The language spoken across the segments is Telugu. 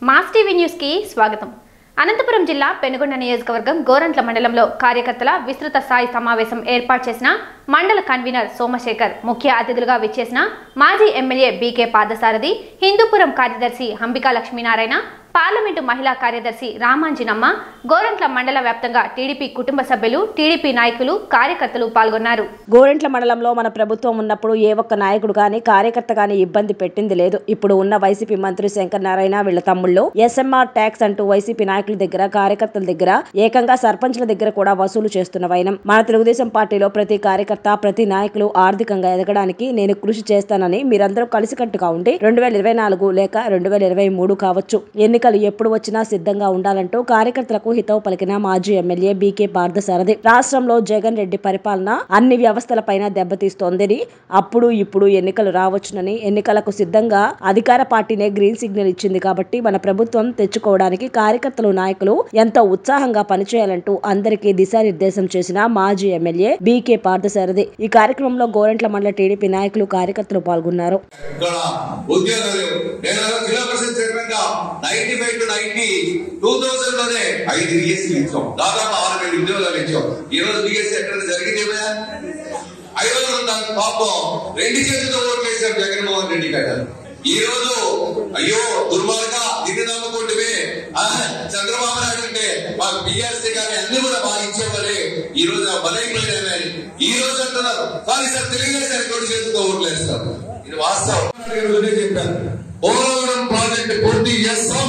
మాస్ టీవీ న్యూస్ కి స్వాగతం అనంతపురం జిల్లా పెనుగొండ నియోజకవర్గం గోరంట్ల మండలంలో కార్యకర్తల విస్తృత స్థాయి సమావేశం ఏర్పాటు చేసిన మండల కన్వీనర్ సోమశేఖర్ ముఖ్య అతిథులుగా విచ్చేసిన మాజీ ఎమ్మెల్యే బీకే పాదసారథి హిందూపురం కార్యదర్శి హంబికా లక్ష్మీనారాయణ పార్లమెంటు మహిళా కార్యదర్శి రామాంజనమ్మ గోరంట్ల మండల వ్యాప్తంగా టీడీపీ కుటుంబ సభ్యులు టీడీపీ నాయకులు కార్యకర్తలు పాల్గొన్నారు గోరెంట్ల మండలంలో మన ప్రభుత్వం ఉన్నప్పుడు ఏ ఒక్క నాయకుడు గాని కార్యకర్త గాని ఇబ్బంది పెట్టింది లేదు ఇప్పుడు ఉన్న వైసీపీ మంత్రి శంకర్ నారాయణ వీళ్ళ తమ్ముళ్ళు ఎస్ఎంఆర్ ట్యాక్స్ అంటూ వైసీపీ నాయకుల దగ్గర కార్యకర్తల దగ్గర ఏకంగా సర్పంచ్ల దగ్గర కూడా వసూలు చేస్తున్న వైనం మన తెలుగుదేశం పార్టీలో ప్రతి కార్యకర్త ప్రతి నాయకులు ఆర్థికంగా ఎదగడానికి నేను కృషి చేస్తానని మీరందరూ కలిసికట్టుగా ఉండి రెండు వేల ఇరవై నాలుగు లేక రెండు వేల ఇరవై మూడు కావచ్చు ఎన్నికలు ఎప్పుడు వచ్చినా సిద్ధంగా ఉండాలంటూ కార్యకర్తలకు హితవు పలికిన మాజీ ఎమ్మెల్యే బీకే పార్థసారథి రాష్ట్రంలో జగన్ రెడ్డి పరిపాలన అన్ని వ్యవస్థలపైన దెబ్బతీస్తోందని అప్పుడు ఇప్పుడు ఎన్నికలు రావచ్చునని ఎన్నికలకు సిద్ధంగా అధికార పార్టీనే గ్రీన్ సిగ్నల్ ఇచ్చింది కాబట్టి మన ప్రభుత్వం తెచ్చుకోవడానికి కార్యకర్తలు నాయకులు ఎంతో ఉత్సాహంగా పనిచేయాలంటూ అందరికీ దిశానిర్దేశం చేసిన మాజీ ఎమ్మెల్యే బీకే పార్థసారథి ఈ కార్యక్రమంలో గోరంట్ల మండల టీడీపీ నాయకులు కార్యకర్తలు పాల్గొన్నారు ఇక్కడ ఉద్యోగాలు నేను జిల్లా పరిషత్ చైర్మన్ గా ninety five to ninety two thousand లోనే ఐదు డిఎస్సీ ఇచ్చాం దాదాపు ఆరు వేల ఉద్యోగాలు ఇచ్చాం ఈ రోజు డిఎస్సీ ఎక్కడ జరిగింది ఏమైనా ఐదు వందల దాని పాపం రెండు చేతులతో ఓట్లు వేశారు జగన్మోహన్ రెడ్డి గారు ఈ రోజు అయ్యో దుర్మార్గ దీన్ని నమ్ముకుంటే చంద్రబాబు నాయుడు అంటే మాకు బిఆర్సీ కానీ అన్ని కూడా బాగా ఇచ్చేవాళ్ళే ఈ రోజు ఆ బలైపోయినా ఈ రోజు అంటున్నారు కానీ సార్ తెలుగుదేశానికి రెండు చేతులతో ఓట్లు వేస్తారు ఇది వాస్తవం గారు చెప్పారు పోలవరం ప్రాజెక్ట్ పూర్తి చేస్తాం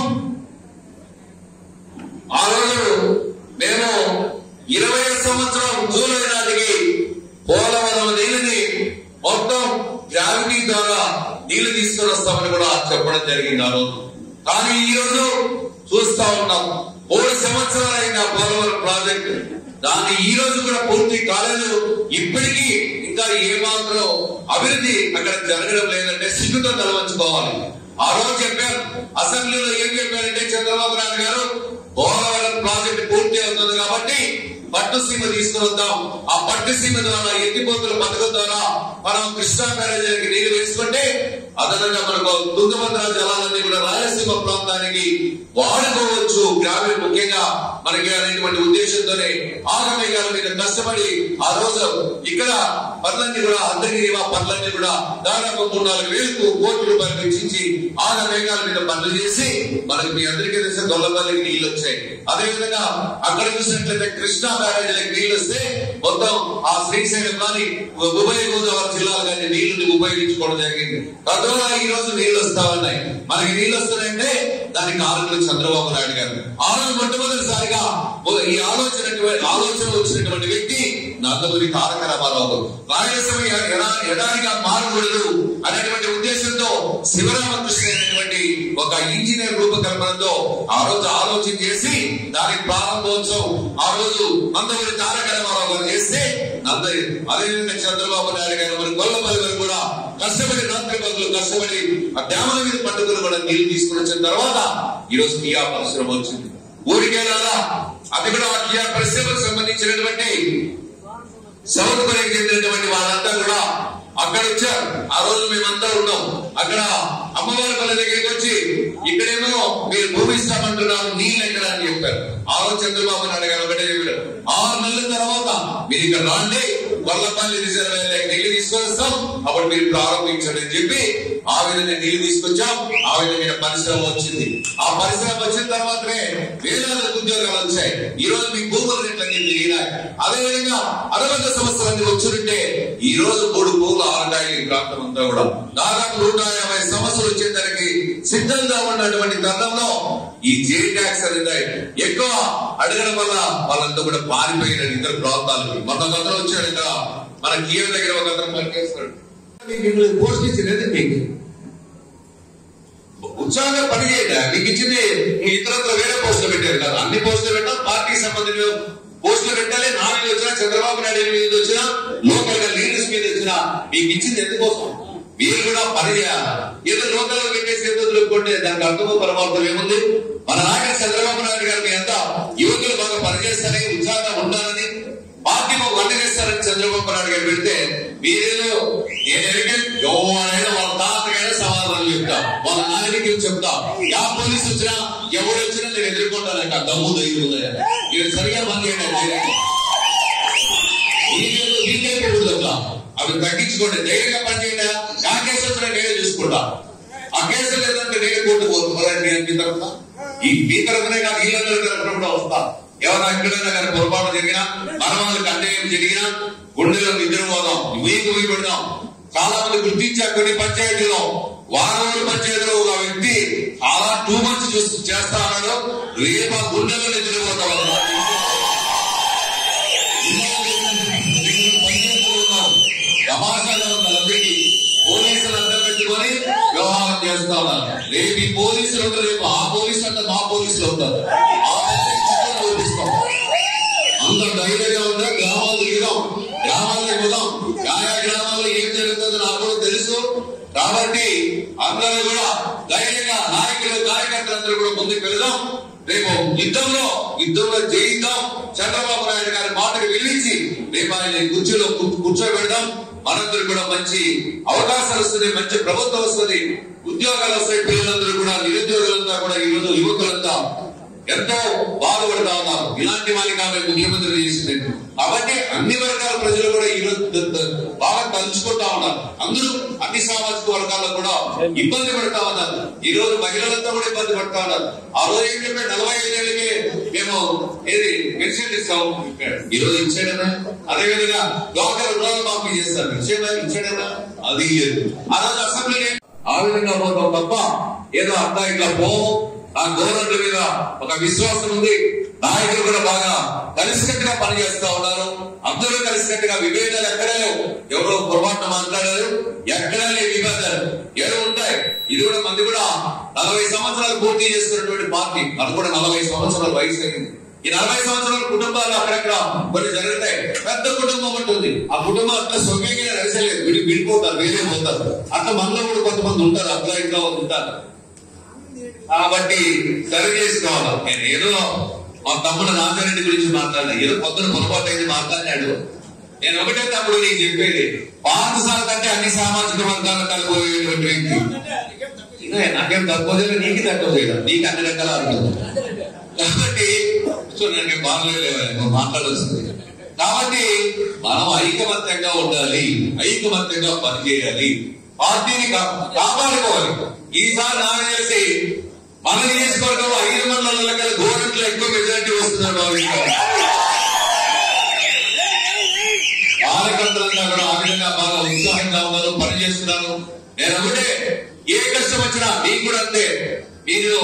ఆ రోజు మేము ఇరవై సంవత్సరం జూలై నాటికి పోలవరం నీళ్ళని మొత్తం గ్రావిటీ ద్వారా నీళ్లు తీసుకొని వస్తామని కూడా చెప్పడం జరిగింది ఆ రోజు కానీ ఈ రోజు చూస్తా ఉన్నాం మూడు సంవత్సరాలు అయిన పోలవరం ప్రాజెక్టు దాన్ని ఈ రోజు కూడా పూర్తి కాలేదు ఇప్పటికీ ఇంకా ఏమాత్రం అభివృద్ధి అక్కడ జరగడం లేదంటే సిగ్గుతో తలవంచుకోవాలి ఆ రోజు చెప్పారు అసెంబ్లీలో ఏం చెప్పారంటే చంద్రబాబు నాయుడు గారు పోలవరం ప్రాజెక్ట్ పూర్తి అవుతుంది కాబట్టి పట్టుసీమ తీసుకువద్దాం ఆ పట్టుసీమ ద్వారా ఎత్తిపోతుల పథకం ద్వారా మనం కృష్ణా బ్యారేజీకి నీళ్లు వేసుకుంటే అదనంగా మనకు తుంగభద్ర జలాలన్నీ కూడా రాయలసీమ ప్రాంతానికి వాడుకోవచ్చు గ్రామీణ ముఖ్యంగా మనకి అనేటువంటి ఉద్దేశంతోనే ఆగమేఘాల మీద కష్టపడి ఆ రోజు ఇక్కడ పనులన్నీ కూడా అందరికీ పనులన్నీ కూడా దాదాపు మూడు నాలుగు వేలకు కోట్ల రూపాయలు వెచ్చించి ఆగమేఘాల మీద పనులు చేసి మనకి మీ అందరికీ తెలిసిన గొల్లపల్లికి నీళ్ళు వచ్చాయి అదే విధంగా అక్కడ చూసినట్లయితే కృష్ణా బ్యారేజీలకు నీళ్ళు వస్తే మొత్తం ఆ శ్రీశైలం కానీ ఉభయ గోదావరి జిల్లాలు కానీ నీళ్లు ఉపయోగించుకోవడం జరిగింది తద్వారా ఈ రోజు నీళ్లు వస్తా ఉన్నాయి మనకి నీళ్లు వస్తున్నాయంటే దానికి కారణం చంద్రబాబు నాయుడు గారు ఆ రోజు మొట్టమొదటిసారిగా ఓ- ఈ ఆలోచన ఆలోచన వచ్చినటువంటి వ్యక్తి నందమూరి తారక రామారావు రాయలసీమ ఎడా- ఎడారిగా మారకూడదు అనేటువంటి ఉద్దేశంతో శివరామకృష్ణ అనేటువంటి ఒక ఇంజనీర్ రూపకల్పనతో ఆ రోజు ఆలోచన చేసి దాని ప్రారంభోత్సవం ఆ రోజు నందమూరి తారక రామారావు గారు చేస్తే నందరి అదేవిధంగా చంద్రబాబు నాయుడు గారు మరి గొల్లపల్లి గారు కూడా కష్టపడి రాత్రి పనులు కష్టపడి ఆ డ్యాముల మీద పండుగలు కూడా నీళ్లు తీసుకుని వచ్చిన తర్వాత ఈ రోజు కియా పరిశ్రమ వచ్చింది ఊరికేలా అది కూడా ఆ కియా పరిశ్రమకు సంబంధించినటువంటి సౌత్ కొరియాకి చెందినటువంటి వాళ్ళంతా కూడా అక్కడ వచ్చారు ఆ రోజు మేమంతా ఉన్నాం అక్కడ అమ్మవారి పల్లె దగ్గరికి వచ్చి ఇక్కడేమో మీరు భూమి ఇస్తామంటున్నారు నీళ్ళు ఎక్కడ అని చెప్పారు ఆ రోజు చంద్రబాబు నాయుడు గారు ఒకటే చెప్పారు ఆరు నెలల తర్వాత మీరు ఇక్కడ రాండి గొల్లపల్లి రిజర్వేర్ నీళ్లు తీసుకొస్తాం అప్పుడు మీరు ప్రారంభించండి అని చెప్పి ఆ విధంగా నీళ్లు తీసుకొచ్చాం ఆ విధమైన పరిశ్రమ వచ్చింది ఆ పరిశ్రమ వచ్చిన తర్వాతనే వేలాది ఉద్యోగాలు వచ్చాయి ఈ రోజు మీ భూముల రేట్లన్నీ పెరిగినాయి అదే విధంగా అరవై సంవత్సరాన్ని వచ్చుంటే ఈ రోజు మూడు భూములు ఆరుతాయి ఈ ప్రాంతం అంతా కూడా దాదాపు నూట యాభై సంవత్సరాలు వచ్చేసరికి సిద్ధంగా ఉన్నటువంటి తరుణంలో ఈ జే ట్యాక్స్ అనేది ఎక్కువ అడగడం వల్ల వాళ్ళంతా కూడా పారిపోయినారు ఇతర ప్రాంతాలకు మొన్న అతను వచ్చాడు ఇక్కడ మన కీవ్ దగ్గర ఒక అతను పనిచేస్తున్నాడు మీకు పోస్ట్ ఇచ్చినది మీకు ఉత్సాహంగా పని చేయండి మీకు ఇచ్చింది మీ ఇతరత్ర వేరే పోస్టులు పెట్టారు కదా అన్ని పోస్టులు పెట్టాం పార్టీకి సంబంధించిన పోస్టులు పెట్టాలి నా మీద వచ్చినా చంద్రబాబు నాయుడు మీద వచ్చినా లోకల్ గా లీడర్స్ మీద వచ్చినా మీకు ఇచ్చింది ఎందుకోసం మీరు కూడా పని చేయాలి ఏదో లోకల్ గా పెట్టేసి ఏదో వదులుకుంటే దానికి అర్థమో పరమార్థం ఏముంది మన నాయకుడు చంద్రబాబు నాయుడు గారు మీ అంతా యువకులు బాగా పనిచేస్తారని ఉత్సాహంగా ఉండాలని పార్టీ మాకు వంట చేస్తారని చంద్రబాబు నాయుడు గారు పెడితే మీరేదో నేను ఎరిగి ఎవరైనా వాళ్ళ తాతకైనా సమాధానం లేదు చెప్తా వాళ్ళ నాయకులు చెప్తా యా పోలీసు వచ్చినా ఎవడు వచ్చినా నేను ఎదుర్కొంటానంట దమ్ము ధైర్యం ఉందా ఇది సరిగా పని చేయండి మీకేదో మీకేదో ఉండదు అవి తగ్గించుకోండి ధైర్యంగా పనిచేయండి ఆ కేసు వచ్చినా నేనే చూసుకుంటా ఆ కేసు లేదంటే నేనే కోర్టు పోతున్నాను నేను మీ తరఫున ఈ మీ తరఫునే కాదు వీళ్ళందరి తరఫున కూడా వస్తా ఎవరైనా ఎక్కడైనా కానీ పొరపాటు జరిగినా మరణాలకు అన్యాయం జరిగినా గుండెలో నిద్రపోదాం మీకు పోయి పెడదాం చాలా మంది గుర్తించా కొన్ని పంచాయతీలో వారం రోజుల పంచాయతీలో ఒక వ్యక్తి చాలా టూ మంత్స్ చూసి చేస్తా అన్నాడు రేపు ఆ గుండెలో నిద్రపోతా ఉన్నాడు తమాషాగా ఉన్న అందరికీ పోలీసులు అందరూ పెట్టుకొని వ్యవహారం చేస్తా ఉన్నారు రేపు ఈ పోలీసులు ఉంటారు రేపు ఆ పోలీసులు అంటే మా పోలీసులు ఉంటారు ఆ పోలీసులు చిత్రం చూపిస్తాం అంత ధైర్యంగా ఉందా గ్రామాలు తిరిగాం గ్రామాలకు పోదాం ఆయా గ్రామాల్లో ఏం జరుగుతుందో నాకు కూడా తెలుసు కాబట్టి అందరూ కూడా ధైర్యంగా నాయకులు కార్యకర్తలందరూ కూడా ముందుకు వెళ్దాం రేపు యుద్ధంలో యుద్ధంలో జయిద్దాం చంద్రబాబు నాయుడు గారి మాటకు వెళ్ళించి రేపు ఆయన కుర్చీలో కు- కూర్చోబెడదాం మనందరూ కూడా మంచి అవకాశాలు వస్తుంది మంచి ప్రభుత్వం వస్తుంది ఉద్యోగాలు వస్తాయి పిల్లలందరూ కూడా నిరుద్యోగులంతా కూడా ఈ రోజు యువకులంతా ఎంతో బాధపడతా ఉన్నారు ఇలాంటి వారికి ఆమె ముఖ్యమంత్రి చేసింది కాబట్టి అన్ని వర్గాల ప్రజలు కూడా ఈ రోజు ద- ద- బాగా తలుచుకుంటా ఉన్నారు అందరూ అన్ని సామాజిక వర్గాల్లో కూడా ఇబ్బంది పడతా ఉన్నారు ఈ రోజు మహిళలంతా కూడా ఇబ్బంది పడతా ఉన్నారు ఆ రోజు ఏం చెప్పాడు నలభై ఐదేళ్ళకి మేము ఏది పెన్షన్ ఇస్తాం ఈ రోజు ఇచ్చాడనా అదే విధంగా లోకల్ రుణాలు మాఫీ చేస్తారు ఇచ్చాడా ఇచ్చాడనా అది లేదు ఆ రోజు అసెంబ్లీ ఆ విధంగా పోతాం తప్ప ఏదో అర్థం ఇట్లా పోము ఆ గవర్నమెంట్ మీద ఒక విశ్వాసం ఉంది నాయకులు కూడా బాగా కలిసికట్టుగా పనిచేస్తా ఉన్నారు అందరూ కలిసికట్టుగా విభేదాలు ఎక్కడ లేవు ఎవరో పొరపాటున మాట్లాడారు ఎక్కడ లేవు విభేదాలు ఏదో ఉంటాయి ఇది కూడా మంది కూడా నలభై సంవత్సరాలు పూర్తి చేస్తున్నటువంటి పార్టీ అది కూడా నలభై సంవత్సరాల వయసు అయింది ఈ నలభై సంవత్సరాల కుటుంబాలు అక్కడక్కడ కొన్ని జరుగుతాయి పెద్ద కుటుంబం ఉంటుంది ఆ కుటుంబం అట్లా సొమ్యంగా నడిచలేదు విడి విడిపోతారు వేరే పోతారు అట్లా మనలో కూడా కొంతమంది ఉంటారు అట్లా ఇట్లా ఉంటారు కాబట్టి సరి చేసుకోవాలి నేను ఏదో మా తమ్ముడు నాగారెడ్డి గురించి మాట్లాడినా ఏదో పొద్దున పొరపాటు అయింది మాట్లాడినాడు నేను ఒకటే తమ్ముడు నీకు చెప్పేది పాఠశాల కంటే అన్ని సామాజిక వర్గాలు కలిపోయేటువంటి వ్యక్తి ఇదే నాకేం తక్కువ చేయలేదు నీకు తక్కువ చేయలేదు నీకు అన్ని రకాల అర్థం కాబట్టి సో నాకు బాగలేదు మాట్లాడాల్సింది కాబట్టి మనం ఐకమత్యంగా ఉండాలి ఐకమత్యంగా పనిచేయాలి పార్టీని కా- కాపాడుకోవాలి ఈసారి నాకు తెలిసి మన నియోజకవర్గంలో ఐదు మండలాల కల గవర్నమెంట్లో ఎక్కువ మెజారిటీ వస్తుందని భావిస్తాను కార్యకర్తలంతా కూడా ఆ విధంగా బాగా ఉత్సాహంగా ఉన్నారు పని చేస్తున్నారు నేను ఒకటే ఏ కష్టం వచ్చినా మీకు కూడా అంతే మీరు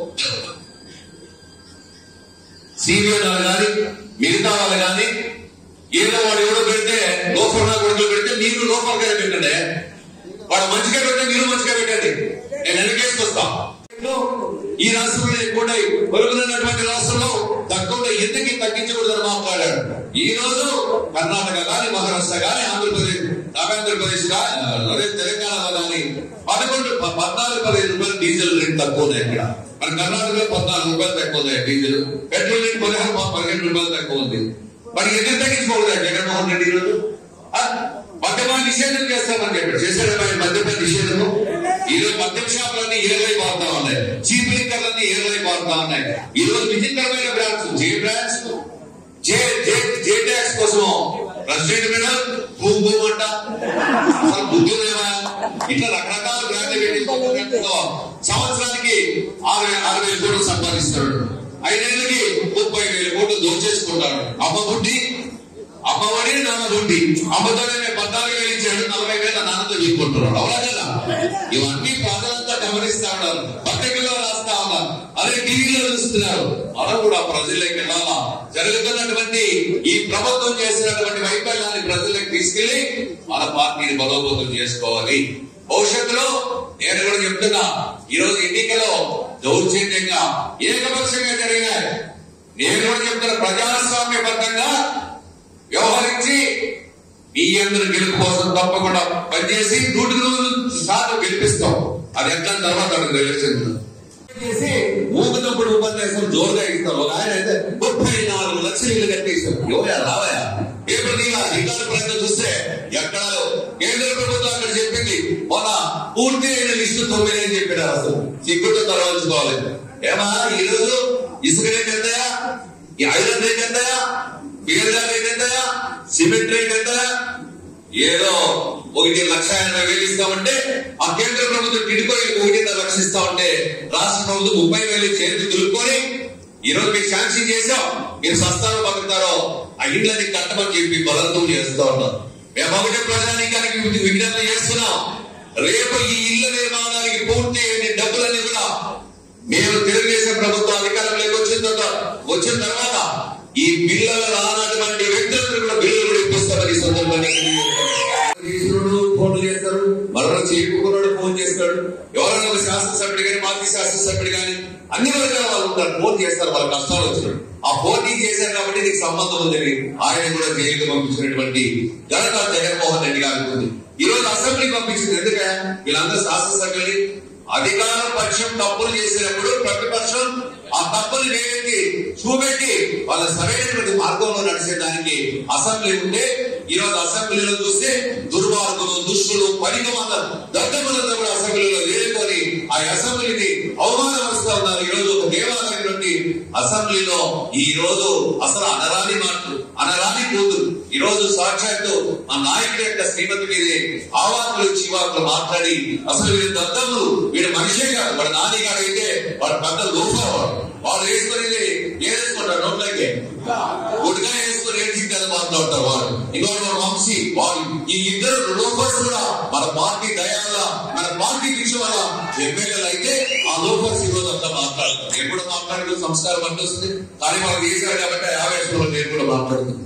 సీనియర్ వాళ్ళు కానీ మిగతా వాళ్ళు కానీ ఏదో వాడు ఎవడో పెడితే లోఫర్ నా కొడుకులు పెడితే మీరు లోఫర్ గానే పెట్టండి వాడు మంచిగా పెడితే మీరు మంచిగా పెట్టండి నేను వెనకేసుకొస్తా ఈ రాష్ట్రంలో ఎక్కువ పొరుగుతున్నటువంటి రాష్ట్రంలో తక్కువ ఎందుకు తగ్గించకూడదని మాట్లాడాడు ఈ రోజు కర్ణాటక కానీ మహారాష్ట్ర కానీ ఆంధ్రప్రదేశ్ ఆంధ్రప్రదేశ్ కానీ అదే తెలంగాణలో కానీ పదకొండు ప- పద్నాలుగు పదిహేను రూపాయలు డీజిల్ రేట్ తక్కువ ఉన్నాయి ఇక్కడ మన కర్ణాటకలో పద్నాలుగు రూపాయలు తక్కువ ఉన్నాయి డీజిల్ పెట్రోల్ రేట్ పదిహేను ప- పదిహేను రూపాయలు తక్కువ ఉంది మరి ఎందుకు తగ్గించుకోకూడదు జగన్మోహన్ రెడ్డి ఈరోజు ఆ? మద్యపాన నిషేధం చేస్తామని చెప్పాడు చేశాడు ఆయన మద్యపాన నిషేధము ఈ రోజు మద్యం షాపులన్నీ ఏర్లై పారుతా ఉన్నాయి చీప్ లిక్కర్లన్నీ ఏర్లై పారుతా ఉన్నాయి ఈ రోజు విచిత్రమైన brands J brands J J J tax కోసం ప్రెసిడెంట్ మీద భూమి భూమి అంట అసలు బుద్ధి లేవా ఇట్లా రకరకాల బ్రాండ్లు పెట్టి సంవత్సరానికి ఆరు వేల ఆరు వేల కోట్లు సంపాదిస్తాడు ఐదేళ్ళకి ముప్పై వేల కోట్లు దోచేసుకుంటాడు అమ్మ బుద్ధి అమ్మఒడి నాన్న దుడ్డి అమ్మతోనే మేము పద్నాలుగు వేలు ఇచ్చాడు నలభై వేల నాన్నతో తీసుకుంటున్నాడు అవునా కదా ఇవన్నీ ప్రజలంతా గమనిస్తా ఉన్నారు పత్రికల్లో రాస్తా ఉన్నారు అదే టీవీలో చూస్తున్నారు మనం కూడా ప్రజల్లోకి వెళ్ళాలా జరుగుతున్నటువంటి ఈ ప్రభుత్వం చేసినటువంటి వైఫల్యాన్ని ప్రజలకు తీసుకెళ్లి మన పార్టీని బలోపేతం చేసుకోవాలి భవిష్యత్తులో నేను కూడా చెప్తున్నా ఈ రోజు ఎన్నికలో దౌర్జన్యంగా ఏకపక్షంగా జరిగినాయి నేను కూడా చెప్తున్నా ప్రజాస్వామ్యబద్ధంగా వ్యవహరించి మీ అందరి గెలుపు కోసం తప్పకుండా పనిచేసి నూటి నూరు సార్లు గెలిపిస్తాం అది ఎట్లా తర్వాత అడుగు ఎలక్షన్ చేసి ఊపినప్పుడు ఉపన్యాసం జోరుగా ఇస్తారు ఒక ఆయన అయితే ముప్పై నాలుగు లక్షలు ఇల్లు కట్టేస్తారు యోయా రావయా పేపర్ నీలా రికార్డు ప్రయత్నం చూస్తే ఎక్కడ కేంద్ర ప్రభుత్వం అక్కడ చెప్పింది మొన్న పూర్తి అయిన లిస్టు తొమ్మిది అని చెప్పి ఏమా ఈ రోజు ఇసుక రేట్ ఎంతయా ఈ ఐరన్ రేట్ ఎంతయా బీర్గా రేట్ ఎంతయా సిమెంట్ రేట్ ఎంతయా ఏదో ఒకటి లక్ష ఎనభై వేలు ఇస్తామంటే ఆ కేంద్ర ప్రభుత్వం టిడిపోయి ఒకటిన్నర లక్ష ఇస్తా ఉంటే రాష్ట్ర ప్రభుత్వం ముప్పై వేలు చేతి దులుపుకొని ఈ రోజు మీకు శాంక్షన్ చేసాం మీరు సస్తారో బతుకుతారో ఆ ఇళ్ళని కట్టమని చెప్పి బలవంతం చేస్తూ ఉన్నారు మేము ఒకటే ప్రజానీకానికి వి- విజ్ఞప్తి చేస్తున్నాం రేపు ఈ ఇళ్ల నిర్మాణానికి పూర్తి అయిన డబ్బులన్నీ కూడా మేము తెలుగుదేశం ప్రభుత్వం అధికారంలోకి వచ్చిన తర్వాత వచ్చిన తర్వాత ఈ బిల్లులు రానటువంటి వ్యక్తులందరూ కూడా బిల్లులు కూడా ఇప్పిస్తామని ఈ సందర్భాన్ని చేసినోడు ఫోన్లు చేస్తారు మరణ చేయకున్నాడు ఫోన్ చేస్తాడు ఎవరైనా ఒక శాసనసభ్యుడు కానీ మాజీ శాసనసభ్యుడు కానీ అన్ని వర్గాల వాళ్ళు ఉంటారు ఫోన్ చేస్తారు వాళ్ళ కష్టాలు వచ్చినాడు ఆ ఫోన్ నీకు చేశారు కాబట్టి నీకు సంబంధం ఉందని ఆయన కూడా జైలుకి పంపించినటువంటి ఘనత జగన్మోహన్ రెడ్డి గారికి ఉంది ఈ రోజు అసెంబ్లీకి పంపించింది ఎందుకంటే వీళ్ళందరూ శాసనసభ్యుల్ని అధికార పక్షం తప్పులు చేసినప్పుడు ప్రతిపక్షం ఆ తప్పులు వేయెత్తి చూపెట్టి వాళ్ళ సరైనటువంటి మార్గంలో నడిచేదానికి అసెంబ్లీ ఉంటే ఈ రోజు అసెంబ్లీలో చూస్తే దుర్మార్గులు దుష్టులు పనికి వాళ్ళ దద్దములంతా కూడా అసెంబ్లీలో వేరుకొని ఆ అసెంబ్లీని అవమానపరుస్తా ఉన్నారు ఈ రోజు ఒక దేవాలయం నుండి అసెంబ్లీలో ఈ రోజు అసలు అనరాని మాటలు అనరాని కూతురు ఈ రోజు సాక్షాత్తు మా నాయకుడి యొక్క శ్రీమతి మీదే ఆవాకులు చివాకులు మాట్లాడి అసలు వీడు దద్దములు వీడు మనిషే కాదు వాడు నాని కాదు అయితే వాడు పెద్ద లోపల వాడు వాడు వేసుకునేది ఏదేసుకుంటాడు నోట్లకి గుడ్గా వేసుకుని ఏం తింటారు మాట్లాడతారు వాడు ఇంకోటి వాడు వంశీ వాడు ఈ ఇద్దరు లోపర్స్ కూడా మన పార్టీ దయాల మన పార్టీ దిశ వల్ల ఎమ్మెల్యేలు అయితే ఆ లోపర్స్ ఈ రోజు అంతా మాట్లాడతారు ఎప్పుడు మాట్లాడుతూ సంస్కారం అంటే వస్తుంది కానీ వాళ్ళు చేశారు కాబట్టి ఆ ఆవేశంలో నేను కూడా మాట్లాడుతుంది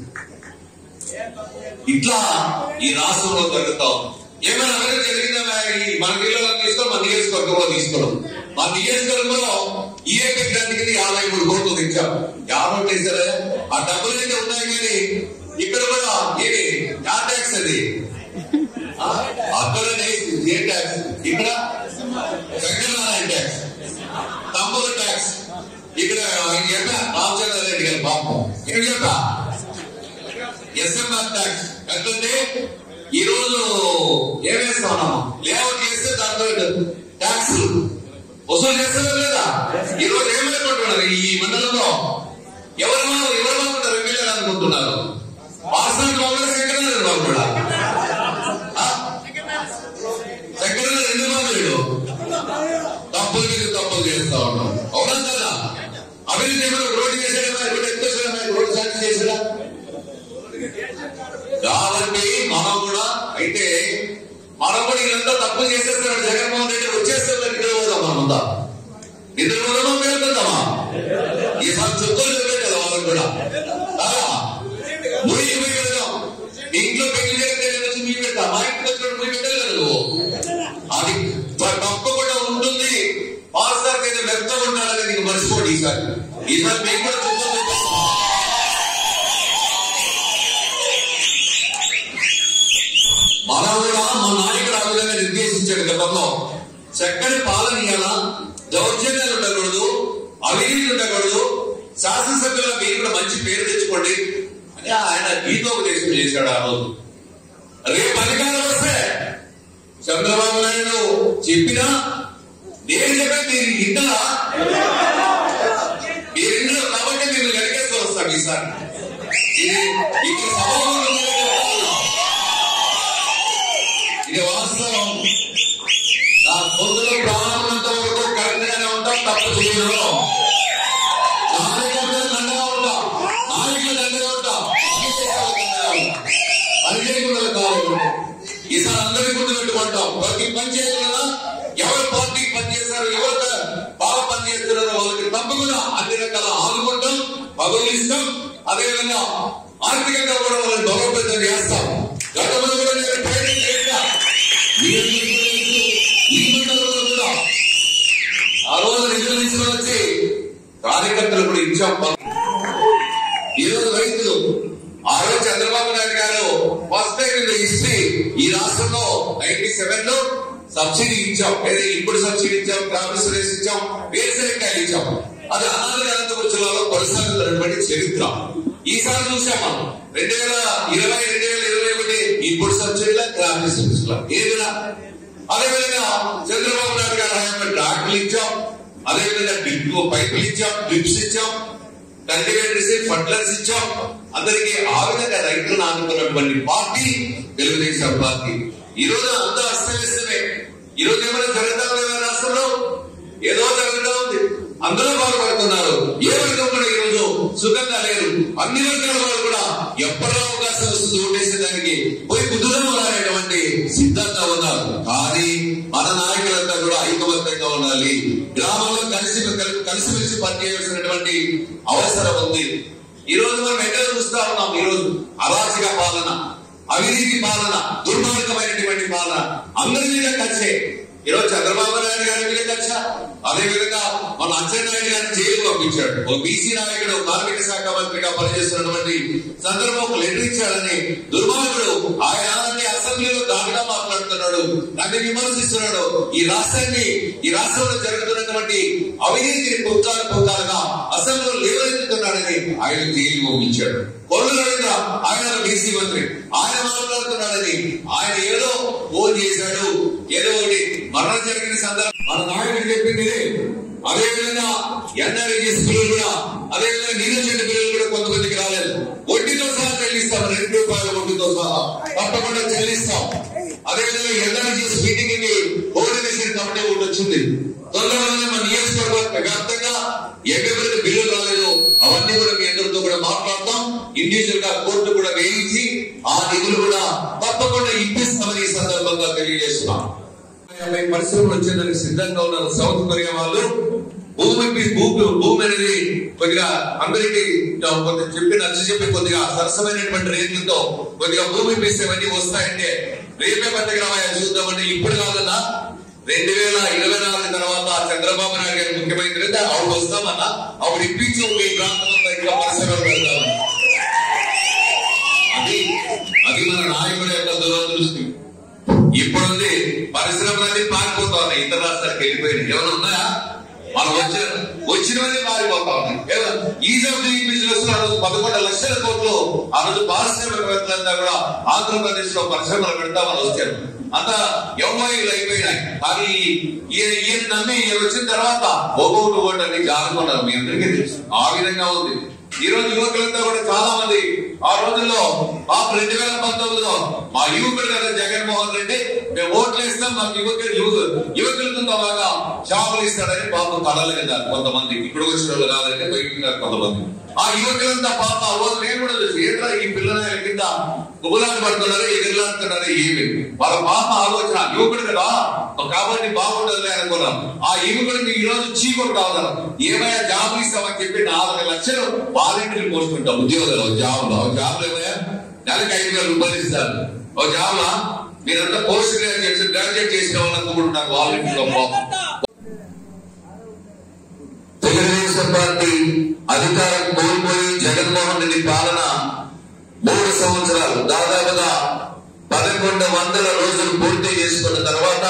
ఇట్లా ఈ రాష్ట్రంలో జరుగుతాం ఏమైనా అభివృద్ధి జరిగిందా ఈ మన జిల్లాలో తీసుకోవడం మన నియోజకవర్గంలో తీసుకోవడం మా నియోజకవర్గంలో ఈఏ పెట్టడానికి యాభై మూడు కోట్లు తెచ్చాం యాభై వేసారా ఆ డబ్బులు అయితే ఉన్నాయి కానీ ఇక్కడ కూడా ఏమి యా ట్యాక్స్ అది ఆ, అక్కడ ఏ ట్యాక్స్ ఇక్కడ వెంకటనారాయణ ట్యాక్స్ తమ్ముడు ట్యాక్స్ ఇక్కడ ఆయన చెప్పా రామచంద్ర రెడ్డి గారి పాపం ఏం చెప్పా ఎస్ఎంఆర్ ట్యాక్స్ ఎట్లంటే ఈ రోజు ఏం వేస్తా ఉన్నాము లేఅవుట్ చేస్తే దాంట్లో ట్యాక్స్ వసూలు చేస్తారా లేదా ఈ రోజు ఏమనుకుంటున్నారు ఈ మండలంలో ఎవరు ఎవరు బాగుంటారు ఎమ్మెల్యేలు అనుకుంటున్నారు వాసన బాగుంటారు శంకరనారాయణ బాగుంటాడా ఆ? శంకరనారాయణ ఎందుకు బాగులేడు తప్పులు మీద తప్పులు చేస్తా ఉన్నాం అవునా కదా అభివృద్ధి ఏమైనా రోడ్డు చేసాడా రోడ్డు ఎక్కేసాడా రోడ్డు శాంక్షన్ చేసాడా కాబట్టి మనం కూడా అయితే మనం కూడా ఇదంతా తప్పు చేసేస్తున్నాడు జగన్మోహన్ రెడ్డి వచ్చేస్తే నిద్ర పోదాం మనమంతా నిద్ర పోదామా మేలుకుందామా ఈసారి చుక్కలు చెప్పే కదా వాళ్ళకి కూడా కాదా? మురికి పోయి వెళ్దాం మీ ఇంట్లో పెళ్లి జరిగితే నేను వచ్చి మీ పెట్టా మా ఇంటికి వచ్చినప్పుడు మీ పెట్టలేదు నువ్వు అది తప్పకుండా ఉంటుంది పాస్టర్ అయితే వ్యక్తం ఉండాలని నీకు మర్చిపోండి ఈసారి ఈసారి మీకు కూడా చుక్కలు చూపిస్తాం మనం కూడా మా నాయకుడు ఆ విధంగా నిర్దేశించాడు గతంలో చక్కని పాలన ఇవ్వాలా దౌర్జన్యాలు ఉండకూడదు అవినీతి ఉండకూడదు శాసనసభ్యుల మీరు కూడా మంచి పేరు తెచ్చుకోండి అని ఆయన గీతోపదేశం చేశాడు ఆ రోజు రేపు అధికారం వస్తే చంద్రబాబు నాయుడు చెప్పినా నేను చెప్పే మీరు ఇంటరా మీరు ఇంట్లో కాబట్టి మీరు వెనకేసుకొని వస్తాం ఈసారి ఇది ఇక్కడ సభలో ఇది వాస్తవం నా పొద్దులో ప్రాణమున్నంత వరకు కరెక్ట్ గానే ఉంటాం తప్పు చేయను నాయకులు దండగా ఉంటాం నాయకులు దండగా ఉంటాం పనిచేయకుండా కాదు ఈసారి అందరినీ గుర్తు పెట్టుకుంటాం ప్రతి పంచాయతీలో ఎవరు పార్టీకి పనిచేశారు ఎవరు బాగా పనిచేస్తున్నారో వాళ్ళకి తప్పకుండా అన్ని రకాల ఆదుకుంటాం పదవులు అదేవిధంగా ఆర్థికంగా కూడా వాళ్ళని బలోపేతం చేస్తాం గతంలో కూడా నేను ట్రైనింగ్ చేశా ఈ మండలంలో కూడా ఆ రోజు నిధులు తీసుకొని వచ్చి కార్యకర్తలు కూడా ఇచ్చాం ఈ రోజు రైతులు ఆ రోజు చంద్రబాబు నాయుడు గారు ఫస్ట్ టైం ఇన్ హిస్టరీ ఈ రాష్ట్రంలో నైన్టీ సెవెన్ లో సబ్సిడీ ఇచ్చాం ఏదో ఇప్పుడు సబ్సిడీ ఇచ్చాం గ్రామ సురేష్ ఇచ్చాం వేరుశనక్కాయలు ఇచ్చాం అది అనాథ అనంతపురం జిల్లాలో కొనసాగుతున్నటువంటి చరిత్ర ఈసారి చూసాం మనం రెండు వేల ఇరవై రెండు వేల ఇరవై ఒకటి ఇప్పుడు సబ్సిడీల గ్రామ సురేష్ ఏదిలా అదేవిధంగా చంద్రబాబు నాయుడు గారు హయాంలో ట్రాక్టర్లు ఇచ్చాం అదేవిధంగా డ్రిప్ పైపులు ఇచ్చాం డ్రిప్స్ ఇచ్చాం కల్టివేటర్స్ ఫర్టిలైజర్స్ ఇచ్చాం అందరికీ ఆ విధంగా రైతులను ఆదుకున్నటువంటి పార్టీ తెలుగుదేశం పార్టీ ఈ రోజు అంతా అస్తవ్యస్తమే ఈ రోజు ఏమైనా జరుగుతా ఉంది రాష్ట్రంలో ఏదో జరుగుతా ఉంది అందరూ బాధపడుతున్నారు ఏ వర్గం కూడా ఈ రోజు సుఖంగా లేరు అన్ని వర్గాల వాళ్ళు కూడా ఎప్పటిలో అవకాశం వస్తుంది ఓటేసేదానికి పోయి కుదురం అనేటువంటి సిద్ధంగా ఉన్నారు కానీ మన నాయకులంతా కూడా ఐకమత్యంగా ఉండాలి గ్రామంలో కలిసి కలి- కలిసిమెలిసి పనిచేయాల్సినటువంటి అవసరం ఉంది ఈ రోజు మనం ఎక్కడ చూస్తా ఉన్నాం ఈ రోజు అరాచక పాలన అవినీతి పాలన దుర్మార్గమైనటువంటి పాలన అందరి మీద కలిసే ఈరోజు చంద్రబాబు నాయుడు గారి మీద కక్ష అదే విధంగా మన అచ్చెన్నాయుడు గారిని జైలు పంపించాడు ఒక బీసీ నాయకుడు కార్మిక శాఖ మంత్రిగా పనిచేస్తున్నటువంటి సందర్భం ఒక లెటర్ ఇచ్చాడని దుర్మార్గుడు ఆయన ఆనాటి అసెంబ్లీలో దాటిగా మాట్లాడుతున్నాడు నన్ను విమర్శిస్తున్నాడు ఈ రాష్ట్రాన్ని ఈ రాష్ట్రంలో జరుగుతున్నటువంటి అవినీతిని పుత్రాలు పుత్రాలుగా అసెంబ్లీలో లేవనెత్తుతున్నాడని ఆయన జైలు పంపించాడు కొల్లు రవీంద్ర ఆయన ఒక బీసీ మంత్రి ఆయన మాట్లాడుతున్నాడని ఆయన ఏదో ఫోన్ చేశాడు ఏదో ఒకటి మరణం జరిగిన సందర్భం మన నాయకుడు చెప్పింది ఇదే. అదే విధంగా ఎన్ఆర్ఎస్ పిల్లలు కూడా అదే విధంగా నీళ్ళ చెట్టు పిల్లలు కూడా కొంతమందికి రాలేదు వడ్డీతో సహా చెల్లిస్తాం రెండు రూపాయల వడ్డీతో సహా తప్పకుండా చెల్లిస్తాం అదే విధంగా ఎన్ఆర్ఎస్ మీటింగ్ కి కోఆర్డినేషన్ కమిటీ ఒకటి వచ్చింది తొందరలోనే మన నియోజకవర్గ వ్యాప్తంగా ఎవరెవరికి బిల్లులు రాలేదు అవన్నీ కూడా మీ అందరితో కూడా మాట్లాడతాం ఇండివిజువల్ గా కోర్టు కూడా వేయించి ఆ నిధులు కూడా తప్పకుండా ఇప్పిస్తామని ఈ సందర్భంగా తెలియజేస్తున్నాం యాభై పరిశ్రమలు వచ్చేందుకు సిద్ధంగా ఉన్నారు సౌత్ కొరియా వాళ్ళు భూమికి భూమి భూమి అనేది కొద్దిగా అందరికీ కొంత చెప్పి నచ్చ చెప్పి కొద్దిగా సరసమైనటువంటి రేట్లతో కొద్దిగా భూమి పీస్ ఇవన్నీ వస్తాయంటే రేపే పట్టగ్రామయ్య చూద్దామంటే ఇప్పుడు కాదన్నా రెండు వేల ఇరవై నాలుగు తర్వాత చంద్రబాబు నాయుడు గారు ముఖ్యమంత్రి అయితే అప్పుడు వస్తామన్నా అప్పుడు ఇప్పించి మీ ప్రాంతంలో ఇంకా పరిశ్రమలు పెడతామని అది అది మన నాయకుడి యొక్క దురదృష్టి ఇప్పుడుంది పరిశ్రమలన్నీ పారిపోతా ఉన్నాయి ఇతర రాష్ట్రాలకు వెళ్ళిపోయినాయి ఏమైనా ఉన్నాయా మనం వచ్చిన వచ్చినవన్నీ మారిపోతా ఉన్నాయి ఈజ్ ఆఫ్ డూయింగ్ బిజినెస్ లో ఆ రోజు పదకొండు లక్షల కోట్లు ఆ రోజు పారిశ్రామికవేత్తలంతా కూడా ఆంధ్రప్రదేశ్ లో పరిశ్రమలు పెడతామని వచ్చారు అంతా ఎంఓఈలు అయిపోయినాయి కానీ ఈయన ఈయన నమ్మి ఈయన వచ్చిన తర్వాత ఒక్కొక్కటి ఓటు అన్ని జారుకున్నారు మీ అందరికీ తెలుసు ఆ విధంగా ఉంది ఈ రోజు యువకులంతా కూడా చాలా మంది ఆ రోజుల్లో మాకు రెండు వేల పంతొమ్మిదిలో మా యువకుడు కదా జగన్మోహన్ రెడ్డి మేము ఓట్లు వేస్తాం మాకు యువకులు యువ- యువకులకు బాగా జాబులు ఇస్తాడని పాపం కళలు కదా కొంతమంది ఇప్పుడు వచ్చిన వాళ్ళు కాదంటే బయట కొంతమంది ఆ యువకులంతా పాప ఆ రోజు నేను కూడా చూసి ఏంట్రా ఈ పిల్లల కింద గుబులాట పడుతున్నారు ఎగిరిలాడుతున్నారు ఏమి వాళ్ళ పాప ఆలోచన యువకుడు కదా కాబట్టి బాగుండదులే అనుకున్నాం ఆ యువకుడికి ఈ రోజు చీకొడు కావాలి ఏమైనా జాబులు ఇస్తామని చెప్పి నాలుగు లక్షలు వాలంటీర్లు పోసుకుంటాం ఉద్యోగాలు జాబులు జాబులు ఏమయ్యా నెలకి ఐదు వేల రూపాయలు ఇస్తారు ఓ జాబులా మీరంతా పోస్ట్ గ్రాడ్యుయేట్స్ గ్రాడ్యుయేట్ చేసిన వాళ్ళంతా కూడా ఉన్నారు వాలంటీర్లో తెలుగుదేశం పార్టీ అధికారం కోల్పోయి జగన్మోహన్ రెడ్డి పాలన మూడు సంవత్సరాలు దాదాపుగా పదకొండు వందల రోజులు పూర్తి చేసుకున్న తర్వాత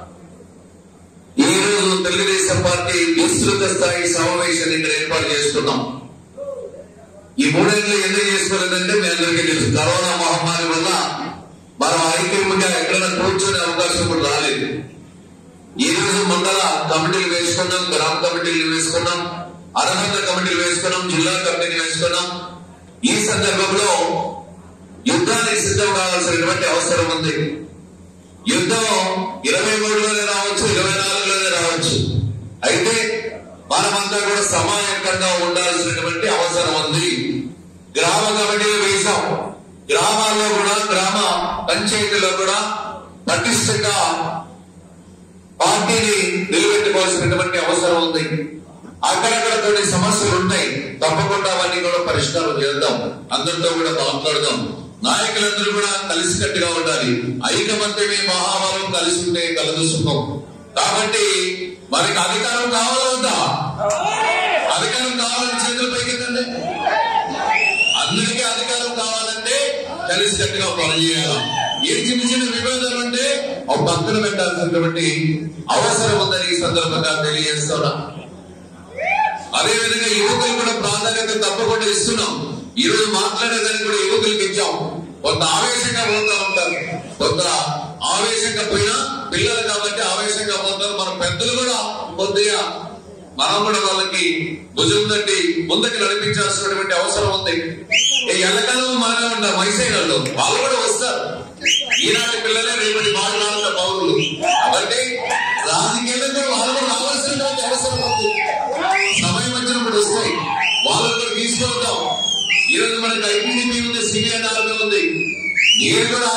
ఈ రోజు తెలుగుదేశం పార్టీ విస్తృత స్థాయి సమావేశాన్ని ఇక్కడ ఏర్పాటు చేసుకున్నాం ఈ మూడేళ్ళు ఎందుకు చేసుకోలేదంటే మీ అందరికీ తెలుసు కరోనా మహమ్మారి వల్ల మనం ఐక్యంగా ఎక్కడైనా కూర్చొనే అవకాశం కూడా రాలేదు ఈ రోజు మండల కమిటీలు వేసుకున్నాం గ్రామ కమిటీలు వేసుకున్నాం అర్హత కమిటీలు వేసుకున్నాం జిల్లా కమిటీని వేసుకున్నాం ఈ సందర్భంలో యుద్ధానికి సిద్ధం కావాల్సినటువంటి అవసరం ఉంది యుద్ధం ఇరవై మూడులోనే రావచ్చు ఇరవై నాలుగులోనే రావచ్చు అయితే మనమంతా కూడా సమాయకంగా ఉండాల్సినటువంటి అవసరం ఉంది గ్రామ కమిటీలు వేశాం గ్రామాల్లో కూడా గ్రామ పంచాయతీలో కూడా పటిష్టంగా పార్టీని నిలబెట్టుకోవాల్సినటువంటి అవసరం ఉంది అక్కడక్కడ కొన్ని సమస్యలు ఉన్నాయి తప్పకుండా అవన్నీ కూడా పరిష్కారం చేద్దాం అందరితో కూడా మాట్లాడదాం నాయకులందరూ కూడా కలిసికట్టుగా ఉండాలి ఐకమత్యమే మహాబలం కలిసి ఉంటే కలదు సుఖం కాబట్టి మనకి అధికారం కావాలా వద్దా అధికారం కావాలని చేతులు పైకెత్తండి అందరికీ అధికారం కావాలంటే కలిసికట్టుగా పనిచేయాలి ఏ చిన్న చిన్న విభేదాలు అంటే ఒక పక్కన పెట్టాల్సినటువంటి అవసరం ఉందని ఈ సందర్భంగా తెలియజేస్తున్నా అదే విధంగా యువకులు కూడా ప్రాధాన్యత తప్పకుండా ఇస్తున్నాం ఈ రోజు మాట్లాడేదానికి కూడా యువకులకు ఇచ్చాం కొంత ఆవేశంగా పోతా ఉంటారు కొంత ఆవేశంగా పోయినా పిల్లలు కాబట్టి ఆవేశంగా పోతారు మన పెద్దలు కూడా కొద్దిగా మనం కూడా వాళ్ళకి భుజం తట్టి ముందుకు నడిపించాల్సినటువంటి అవసరం ఉంది ఈ ఎల్లకాలం మనమే ఉంటారు వయసైనళ్ళు వాళ్ళు కూడా వస్తారు ఈనాటి పిల్లలే రేపటి మాట్లాడుతున్న పౌరులు కాబట్టి రాజకీయాలకు కూడా వాళ్ళు కూడా రావాల్సినటువంటి అవసరం ఉంది సమయం వచ్చినప్పుడు వస్తాయి వాళ్ళు కూడా తీసుకుంటాం ఈ రోజు మనకి ఐపీడీపీ ఉంది సిబిఐ ఉంది మీరు కూడా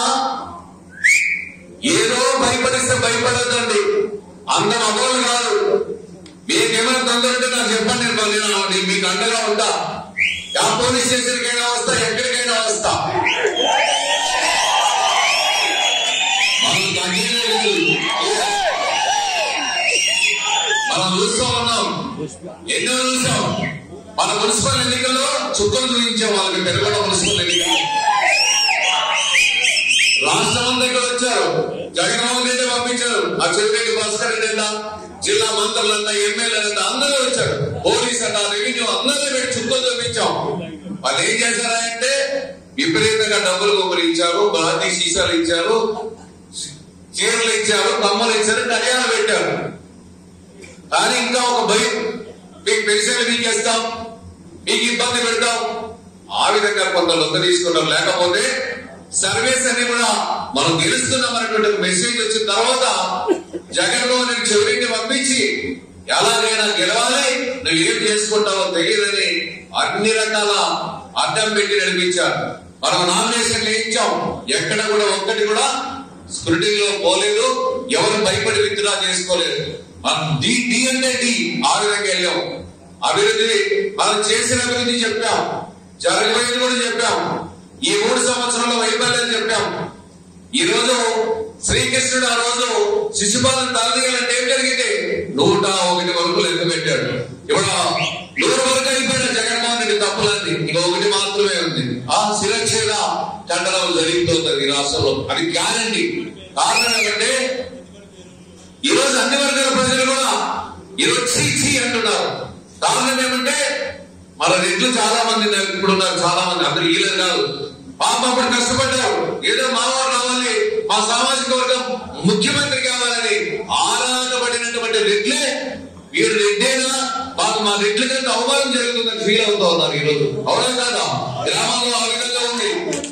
ఏదో భయపడిస్తే భయపడద్దండి అంత మగవాళ్ళు కాదు మీకేమైనా తొందర ఉంటే నాకు చెప్పండి నేను మళ్ళీ నేను మీకు అండగా ఉంటా ఆ పోలీస్ స్టేషన్కైనా వస్తా ఎక్కడికైనా వస్తా మనం తగ్గేదే లేదు. మనం చూస్తూ ఉన్నాం ఎన్నో చూసాం మన మున్సిపల్ ఎన్నికల్లో చుక్కలు చూపించాం వాళ్ళకి పెరగడ మున్సిపల్ ఎన్నికలు రాష్ట్రం దగ్గర వచ్చారు జగన్మోహన్ రెడ్డి పంపించారు ఆ చెవిరెడ్డి భాస్కర్ రెడ్డి అంట జిల్లా మంత్రులంతా ఎమ్మెల్యేలంతా అందరూ వచ్చారు పోలీస్ అంట రెవెన్యూ అందరినీ పెట్టి చుక్కలు చూపించాం వాళ్ళు ఏం చేశారంటే విపరీతంగా డబ్బులు కొబ్బరి ఇచ్చారు బాటి సీసాలు ఇచ్చారు చీరలు ఇచ్చారు కమ్మలు ఇచ్చారు కళ్యాణం పెట్టారు కానీ ఇంకా ఒక భయం మీకు పెన్షన్లు మీకేస్తాం మీకు ఇబ్బంది పెడతాం ఆ విధంగా కొంత లొంగ తీసుకుంటాం లేకపోతే సర్వీస్ అన్ని కూడా మనం గెలుస్తున్నాం అనేటువంటి ఒక మెసేజ్ వచ్చిన తర్వాత జగన్మోహన్ రెడ్డి చెవిరెడ్డి పంపించి ఎలాగైనా గెలవాలి నువ్వు ఏం చేసుకుంటావో తెలియదని అన్ని రకాల అడ్డం పెట్టి నడిపించారు మనం నామినేషన్లు ఇచ్చాం ఎక్కడ కూడా ఒక్కటి కూడా స్క్రూటినీలో పోలేదు ఎవరు భయపడి విత్డ్రా చేసుకోలేదు మనం డి డి అంటే డి ఆ విధంగా వెళ్ళాం అభివృద్ధి మనం చేసిన అభివృద్ధి చెప్పాం జరగబోయేది కూడా చెప్పాం ఈ మూడు సంవత్సరాల వైఫల్యాలు చెప్పాం ఈ రోజు శ్రీకృష్ణుడు ఆ రోజు శిశుపాలను తలదీయాలంటే ఏం జరిగింది నూట ఒకటి వరకు లెక్క పెట్టాడు ఇప్పుడు నూరు వరకు అయిపోయిన జగన్మోహన్ రెడ్డి తప్పులన్నీ ఇంకా ఒకటి మాత్రమే ఉంది ఆ శిరక్షేద చండలం జరుగుతుంది ఈ రాష్ట్రంలో అది గ్యారంటీ కారణం ఏంటంటే ఈ రోజు అన్ని వర్గాల ప్రజలు కూడా ఈరోజు చీ చీ అంటున్నారు కారణం ఏమంటే మన రెడ్లు చాలా మంది ఉన్నారు, ఇప్పుడు ఉన్నారు చాలా మంది అందరు ఈలేదు కాదు పాప అప్పుడు కష్టపడ్డారు ఏదో మావారు రావాలి మా సామాజిక వర్గం ముఖ్యమంత్రి కావాలని ఆరాటపడినటువంటి రెడ్లే వీరు రెడ్డేనా మాకు మా రెడ్ల కంటే అవమానం జరుగుతుందని ఫీల్ అవుతా ఉన్నారు ఈ రోజు అవునా కాదా గ్రామాల్లో ఆ విధంగా ఉంది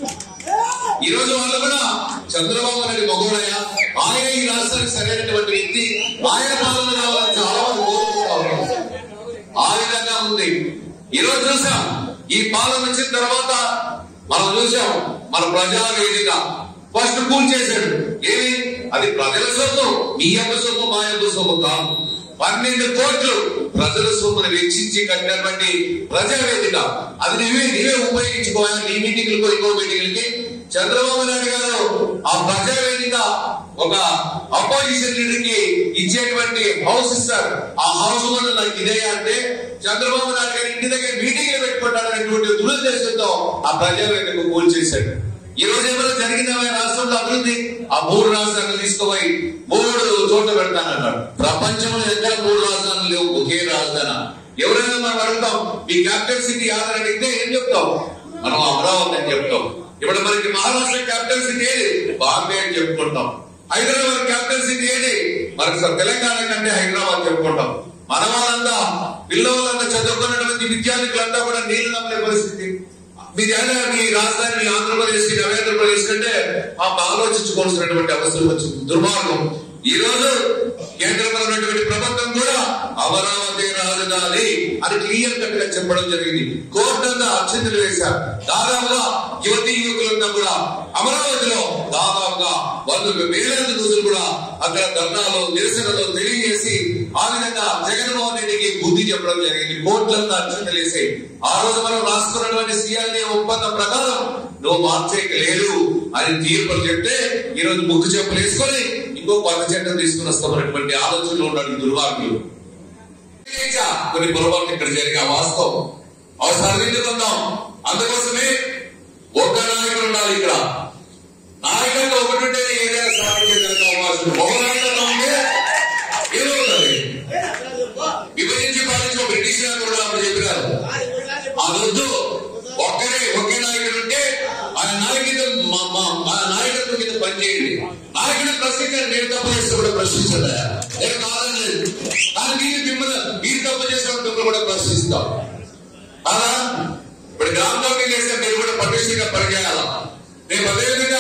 ఈ రోజు వాళ్ళు కూడా చంద్రబాబు నాయుడు మగోడయ్య ఆయన ఈ రాష్ట్రానికి సరైనటువంటి వ్యక్తి ఆయన పాలన కావాలని చాలా మంది కోరుకుంటా ఉన్నారు ఆ విధంగా ఉంది ఈ రోజు చూసాం ఈ పాలన వచ్చిన తర్వాత మనం చూసాం మన ప్రజా వేదిక ఫస్ట్ కూల్ చేశాడు ఏమి అది ప్రజల సొమ్ము మీ యొక్క సొమ్ము మా యొక్క సొమ్ము కాదు పన్నెండు కోట్లు ప్రజల సొమ్మును వెచ్చించి కట్టినటువంటి ప్రజా వేదిక అది నీవే నీవే ఉపయోగించుకోవాలి నీ మీటింగ్లకు ఇంకో మీటింగ్లకి చంద్రబాబు నాయుడు గారు ఆ ప్రజా వేదిక ఒక అపోజిషన్ లీడర్ కి ఇచ్చేటువంటి హౌస్ ఇస్తారు ఆ హౌస్ కూడా నాకు ఇదే అంటే చంద్రబాబు నాయుడు గారు ఇంటి దగ్గర మీటింగ్లు పెట్టుకుంటారనేటువంటి దురుద్దేశంతో ఆ ప్రజా వేదిక కూల్ చేశాడు ఈ రోజు ఏమైనా జరిగిందా మన రాష్ట్రంలో అభివృద్ధి ఆ మూడు రాష్ట్రాలు తీసుకుపోయి మూడు చోట్ల పెడతానన్నాడు ప్రపంచంలో ఎక్కడ మూడు రాజధానులు లేవు ఒకే రాజధాని ఎవరైనా మనం అడుగుతాం మీ క్యాపిటల్ సిటీ ఆధార్ అడిగితే ఏం చెప్తాం మనం అమరావతి అని చెప్తాం ఇప్పుడు మనకి మహారాష్ట్ర క్యాపిటల్ సిటీ ఏది బాంబే అని చెప్పుకుంటాం హైదరాబాద్ క్యాపిటల్ సిటీ ఏది మనకి అసలు తెలంగాణ కంటే హైదరాబాద్ చెప్పుకుంటాం మన వాళ్ళంతా పిల్లలంతా చదువుకున్నటువంటి విద్యార్థులంతా కూడా నీళ్లు నమ్మలే పరిస్థితి మీరు ఏదైనా మీ రాజధాని మీ ఆంధ్రప్రదేశ్ కి నవేంద్రప్రదేశ్ కంటే మాకు ఆలోచించుకోవాల్సినటువంటి అవసరం వచ్చింది దుర్మార్గం ఈ రోజు కేంద్రంలో ఉన్నటువంటి ప్రభుత్వం కూడా అమరావతి రాజధాని అని క్లియర్ కట్ గా చెప్పడం జరిగింది కోర్టు అంతా అక్షంతలు వేశారు దాదాపుగా యువతి యువకులంతా కూడా అమరావతిలో దాదాపుగా వంద వేలాది రోజులు కూడా అక్కడ ధర్నాలు నిరసనలు తెలియజేసి ఆ విధంగా జగన్మోహన్ రెడ్డికి బుద్ధి చెప్పడం జరిగింది కోర్టులంతా అక్షంతలు వేసాయి ఆ రోజు మనం రాసుకున్నటువంటి సిఆర్డీ ఒప్పందం ప్రకారం నువ్వు మార్చేయక లేదు అని తీర్పులు చెప్తే ఈ రోజు ముక్కు చెప్పులు వేసుకొని ఇంకో కొత్త చట్టం తీసుకుని వస్తామన్నటువంటి ఆలోచనలో ఉన్నాడు ఈ దుర్మార్గులు చేశా. కొన్ని పొరపాట్లు ఇక్కడ జరిగే వాస్తవం అవి సరిదిద్దుకుందాం అందుకోసమే ఒక్క నాయకుడు ఉండాలి ఇక్కడ నాయకుడు ఒకటి ఉంటే ఏదైనా సాధించగలిగే అవకాశం ఒక నాయకుడు ఉంటే ఏమవుతుంది విభజించి పాలించిన బ్రిటిష్ వారు కూడా అప్పుడు చెప్పినారు అదొద్దు ఒక్కడే ఒకే నాయకుడు ఉంటే ఆయన నాయకుడు మా- మా- ఆ నాయకత్వం మీద పనిచేయండి నాయకుడు ప్రశ్నించారు నేను తప్పు చేస్తే కూడా ప్రశ్నించదా నేను కాదని లేదు కానీ మీరు మిమ్మల్ని మీరు తప్పు ఆలోచిస్తాం అలా ఇప్పుడు గ్రామ కమిటీ చేస్తే మీరు కూడా పటిష్టంగా పనిచేయాల రేపు అదేవిధంగా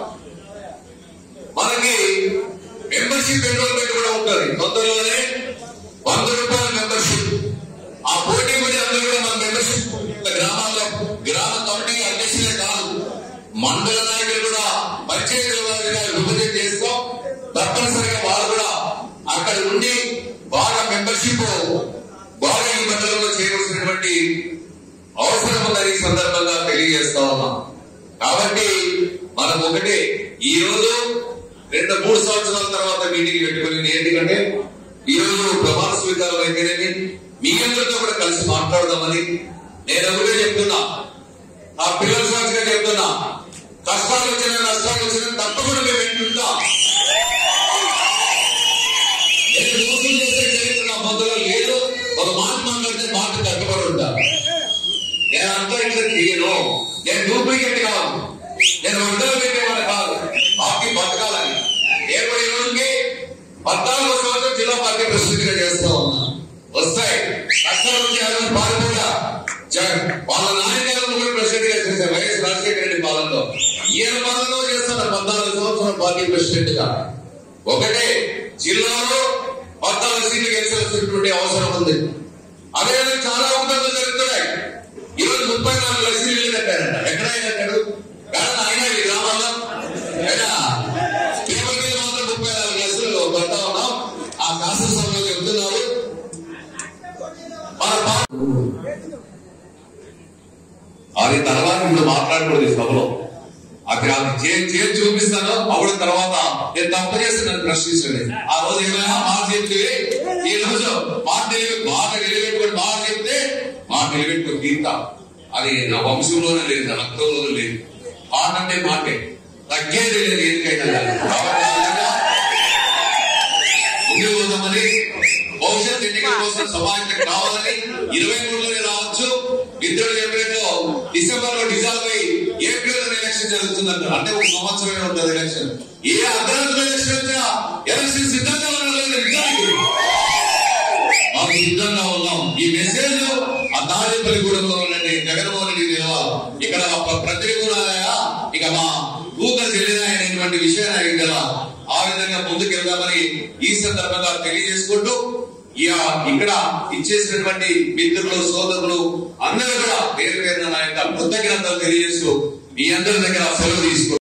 మనకి మెంబర్షిప్ ఎన్రోల్మెంట్ కూడా ఉంటుంది తొందరలోనే వంద రూపాయల మెంబర్షిప్ ఆ పోటీ పడి అందరూ కూడా మన మెంబర్షిప్ గ్రామాల్లో గ్రామ కమిటీ అధ్యక్షులే కాదు మండల నాయకులు కూడా పంచాయతీల వారిగా విభజన చేస్తాం తప్పనిసరిగా వాళ్ళు కూడా అక్కడ ఉండి బాగా మెంబర్షిప్ బాగా ఈ మండలంలో చేయవలసినటువంటి అవసరం ఉందని ఈ సందర్భంగా తెలియజేస్తా ఉన్నాం కాబట్టి మనం ఒకటే ఈ రోజు రెండు మూడు సంవత్సరాల తర్వాత మీటింగ్ పెట్టుకుని ఎందుకంటే ఈ రోజు ప్రమాణ స్వీకారం అయితేనేమి మీ అందరితో కూడా కలిసి మాట్లాడదామని నేను ఒకటే చెప్తున్నా ఆ పిల్లల సాక్షిగా చెప్తున్నా కష్టాలు వచ్చినా నష్టాలు వచ్చినా తప్పకుండా మేము వెంటుంటాం నేను మోసం చేసే చరిత్ర నా మొదలు లేదు ఒక మాట మాట్లాడితే మాట కట్టుబడి ఉంటా నేను అంతా ఇట్లా తీయను నేను డూప్లికేట్ కాదు నేను వంటలు పెట్టేవాడు కాదు పార్టీ బతకాలని నేను కూడా ఈ రోజుకి పద్నాలుగో సంవత్సరం జిల్లా పార్టీ ప్రెసిడెంట్ గా చేస్తా ఉన్నా వస్తాయి కష్టాలు వచ్చి ఎవరు పాల్గొంటా వాళ్ళ నాయకులను కూడా ప్రెసిడెంట్ గా చేశారు వైఎస్ రాజశేఖర రెడ్డి పాలనలో ఈయన పాలనలో చేస్తున్న పద్నాలుగు సంవత్సరం పార్టీ ప్రెసిడెంట్ గా ఒకటే జిల్లాలో పద్నాలుగు సీట్లు గెలిచాల్సినటువంటి అవసరం ఉంది అదే చాలా అవకాశాలు జరుగుతున్నాయి ఈరోజు ముప్పై నాలుగు లక్షలు ఇల్లు కట్టారంట ఎక్కడైనా కట్టాడు కారణం ఆయన ఈ గ్రామాల్లో అయినా పేపర్ మీద మాత్రం ముప్పై నాలుగు లక్షలు కడతా ఉన్నాం ఆ శాసనసభలో చెప్తున్నారు మన పా- అది తర్వాత ఇప్పుడు మాట్లాడకూడదు ఈ సభలో అది అది చే- చేసి చూపిస్తాను అప్పుడు తర్వాత నేను తప్పు చేసి నన్ను ప్రశ్నించండి ఆ రోజు ఏమైనా మాట చెప్తే ఈ రోజు మాట నిలబె మాట నిలబెట్టుకొని మాట చెప్తే మాట నిలబెట్టుకొని తీరుతా అది నా వంశంలోనే లేదు నా రక్తంలోనే లేదు మాట అంటే మాటే తగ్గేది లేదు ఎందుకైనా కానీ. కాబట్టి ఆ విధంగా ముందుకు పోదామని భవిష్యత్ ఎన్నికల కోసం సమాజానికి రావాలని ఇరవై మూడులోనే రావచ్చు మిత్రుడు చెప్పినట్టు డిసెంబర్ లో డిజాల్వ్ అయ్యి ఏప్రిల్ లో ఎలక్షన్ జరుగుతుందంట అంటే ఒక సంవత్సరమే ఉంటుంది ఎలక్షన్ ఏ అర్ధరాత్రి ఎలక్షన్ వచ్చినా ఎలక్షన్ సిద్ధంగా ఉండలేదు నిజానికి మాకు సిద్ధంగా ఉన్నాం ఈ మెసేజ్ ఆ తాడేపల్లిగూడెంలో ఉండండి జగన్మోహన్ రెడ్డి తెలవాలి ఇక్కడ ఒక ప్రతినిధులాగా ఇక మా ఊకలు తెలియనటువంటి విషయాన్ని ఆయన తెలవాలి ఆ విధంగా ముందుకు వెళ్దామని ఈ సందర్భంగా తెలియజేసుకుంటూ ఇక ఇక్కడ ఇచ్చేసినటువంటి మిత్రులు సోదరులు అందరూ కూడా పేరు పేరున నా యొక్క కృతజ్ఞతలు తెలియజేస్తూ మీ అందరి దగ్గర సెలవు తీసుకుంటారు